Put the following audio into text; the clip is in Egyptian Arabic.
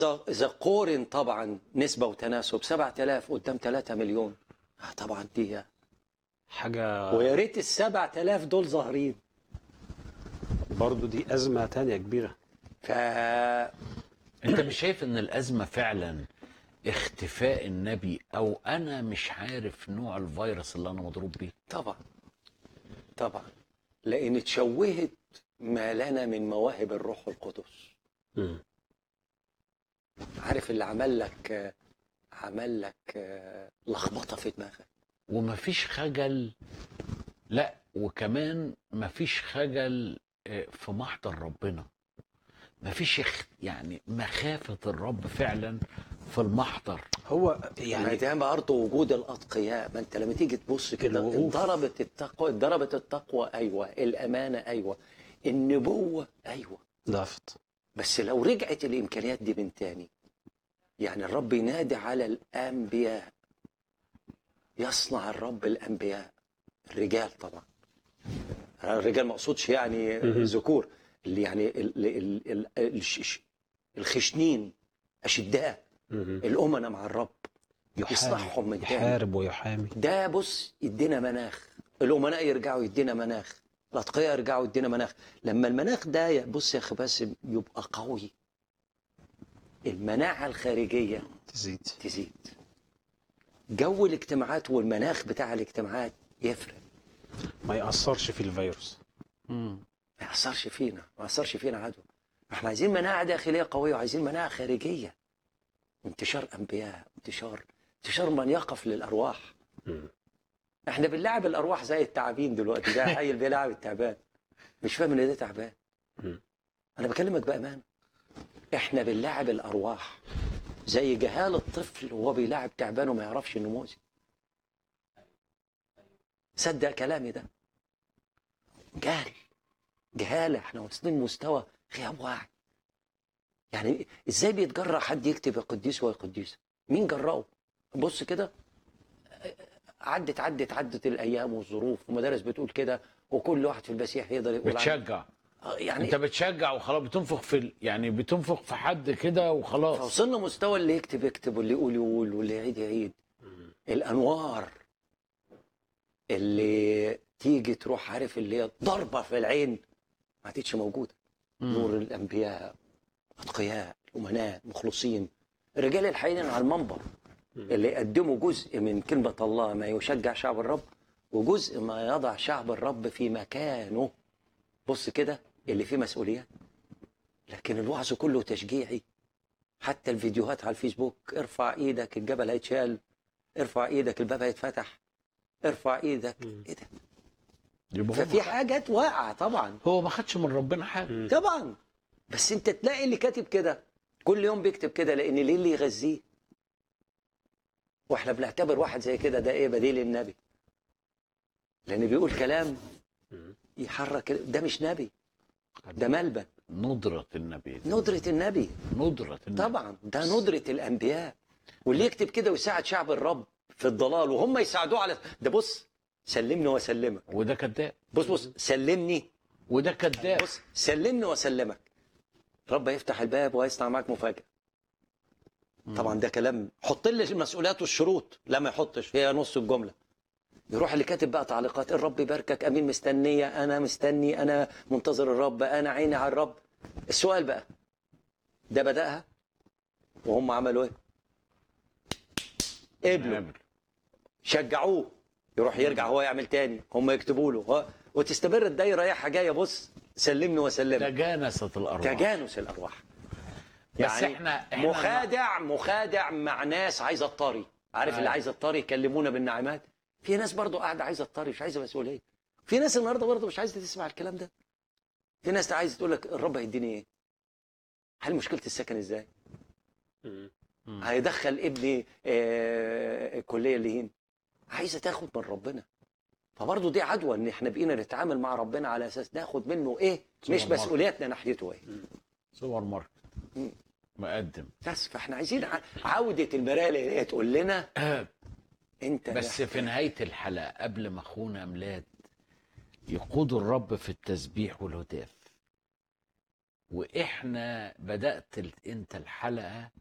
ده اذا قورن طبعا نسبه وتناسب 7000 قدام 3 مليون آه طبعا دي حاجه ويا ريت ال 7000 دول ظاهرين برضو دي ازمه تانية كبيره ف انت مش شايف ان الازمه فعلا اختفاء النبي او انا مش عارف نوع الفيروس اللي انا مضروب بيه طبعا طبعا لان اتشوهت ما لنا من مواهب الروح القدس مم. عارف اللي عمل لك عمل لك آه، لخبطه في دماغك ومفيش خجل لا وكمان مفيش خجل آه، في محضر ربنا مفيش اخ- يعني مخافة الرب فعلا في المحضر هو يعني يعني ده برضه وجود الاتقياء ما انت لما تيجي تبص كده الوقوف. ضربت التقوى ضربت التقوى ايوه الامانه ايوه النبوه ايوه لفت بس لو رجعت الامكانيات دي من تاني يعني الرب ينادي على الانبياء يصنع الرب الانبياء الرجال طبعا الرجال ما اقصدش يعني مهم. ذكور اللي يعني ال ال ال الش- الخشنين اشداء مم. الامنا مع الرب يحارب يصلحهم من تاني يحارب ويحامي ده بص يدينا مناخ الامناء يرجعوا يدينا مناخ الاتقياء يرجعوا يدينا مناخ لما المناخ ده بص يا اخي باسم يبقى قوي المناعه الخارجيه تزيد تزيد جو الاجتماعات والمناخ بتاع الاجتماعات يفرق ما ياثرش في الفيروس ما يأثرش فينا ما يأثرش فينا عدو احنا عايزين مناعة داخلية قوية وعايزين مناعة خارجية انتشار أنبياء انتشار انتشار من يقف للأرواح مم. احنا بنلعب الأرواح زي التعابين دلوقتي ده عيل بيلعب التعبان مش فاهم ان ده تعبان مم. انا بكلمك بأمان احنا بنلعب الأرواح زي جهال الطفل وهو بيلعب تعبان وما يعرفش انه مؤذي صدق كلامي ده جهل جهاله احنا واصلين مستوى غياب وعي يعني ازاي بيتجرأ حد يكتب يا قديس ويا قديسه مين جرأه بص كده عدت عدت عدت الايام والظروف ومدارس بتقول كده وكل واحد في المسيح يقدر يقول عنه. بتشجع آه، يعني انت بتشجع وخلاص بتنفخ في ال- يعني بتنفخ في حد كده وخلاص فوصلنا مستوى اللي يكتب يكتب واللي يقول يقول واللي يعيد يعيد الانوار اللي تيجي تروح عارف اللي هي ضربه في العين ما عادتش موجوده مم. نور الانبياء اتقياء امناء مخلصين الرجال الحقيقيين على المنبر اللي يقدموا جزء من كلمه الله ما يشجع شعب الرب وجزء ما يضع شعب الرب في مكانه بص كده اللي فيه مسؤوليات لكن الوعظ كله تشجيعي حتى الفيديوهات على الفيسبوك ارفع ايدك الجبل هيتشال ارفع ايدك الباب هيتفتح ارفع ايدك مم. ايه ده يبقى هو ففي ما- حاجات واقعه طبعا هو ما خدش من ربنا حاجه طبعا بس انت تلاقي اللي كاتب كده كل يوم بيكتب كده لان ليه اللي يغذيه واحنا بنعتبر واحد زي كده ده ايه بديل النبي لان بيقول كلام مم. يحرك ده مش نبي ده ملبن ندرة النبي دي. ندرة النبي ندرة النبي طبعا ده ندرة الأنبياء واللي يكتب كده ويساعد شعب الرب في الضلال وهم يساعدوه على ده بص سلمني واسلمك وده كذاب بص بص سلمني وده كذاب بص سلمني واسلمك رب يفتح الباب ويصنع معك مفاجأة طبعا ده كلام حط لي المسؤوليات والشروط لا ما يحطش هي نص الجملة يروح اللي كاتب بقى تعليقات الرب يباركك امين مستنيه انا مستني انا منتظر الرب انا عيني على الرب السؤال بقى ده بدأها وهم عملوا ايه؟ قبلوا نعمل. شجعوه يروح يرجع هو يعمل تاني هم يكتبوا له هو- وتستمر الدايره رايحه جايه بص سلمني وسلمك تجانست الارواح تجانس الارواح بس احنا احنا مخادع مخادع مع ناس عايزه الطري عارف اللي أيوة. عايزه الطري يكلمونا بالنعمات في ناس برضو قاعده عايزه الطري مش عايزه مسؤوليه في ناس النهارده برضو مش عايزه تسمع الكلام ده في ناس عايزه تقول لك الرب هيديني ايه هل مشكله السكن ازاي مم. مم. هيدخل ابني آه، الكليه اللي هنا عايزه تاخد من ربنا فبرضه دي عدوى ان احنا بقينا نتعامل مع ربنا على اساس ناخد منه ايه مش سوبر مسؤولياتنا ناحيته ايه سوبر ماركت مم. مقدم بس فاحنا عايزين ع- عوده المرايه اللي هي تقول لنا انت بس محتاج. في نهاية الحلقة قبل ما أخونا ميلاد يقود الرب في التسبيح والهتاف واحنا بدات ال- انت الحلقه